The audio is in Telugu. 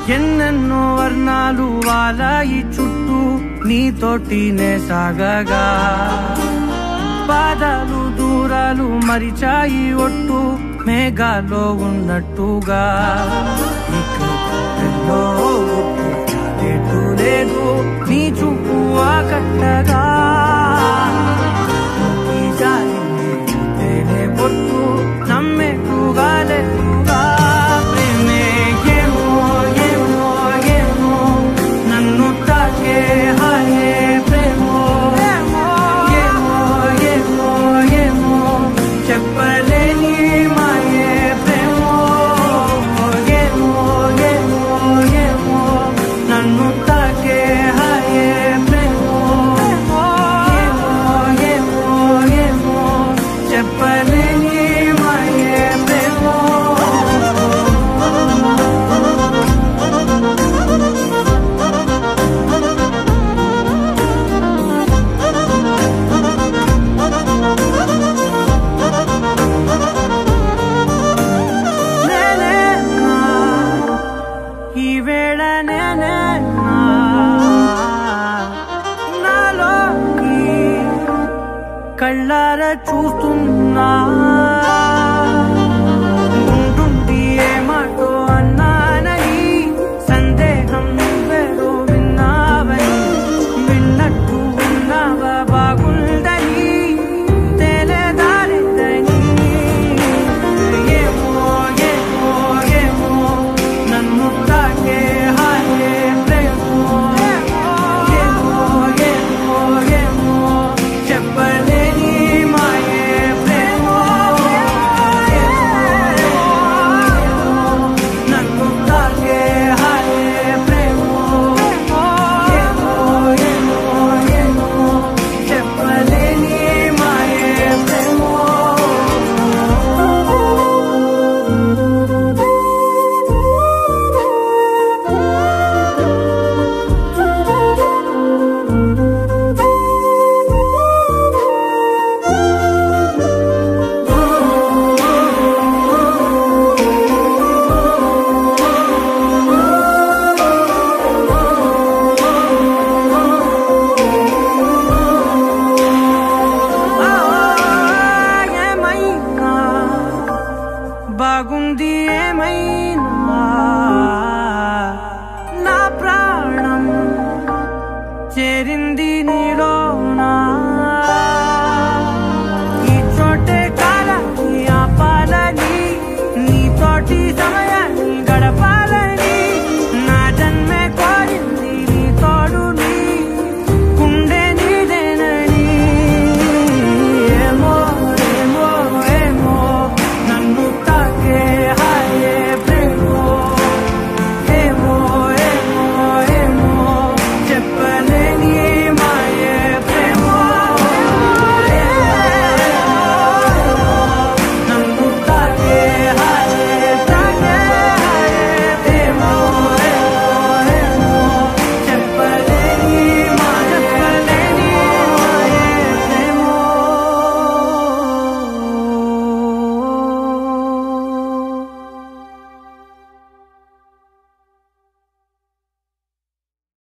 ఎన్నెన్నో వర్ణాలు వాలాయి చుట్టూ నీతోటినే సాగగా పాదాలు దూరాలు మరిచాయి ఒట్టు మేఘాలో ఉన్నట్టుగా ఇక ఎన్నో ఒట్టు చాలేటు లేదు నీ చూపు ఆకట్టగా ఈ జాలిని చూస్తేనే పొట్టు నమ్మేట్టుగా లేదుగా ప్రేమే ఏమో ఏమో ఏమో నన్ను తాకే హాయే ప్రేమో ఏమో ఏమో ఏమో ఏమో చెప్పలేని మాయే ప్రేమో ఏమో ఏమో ఏమో నన్ను తాకే హాయే ప్రేమో ఏమో ఏమో ఏమో చెప్పలేని మాయే ప్రేమో నేనే నా, ఈ వేళ నేనే నా, నాలోకి కళ్ళార చూస్తున్నా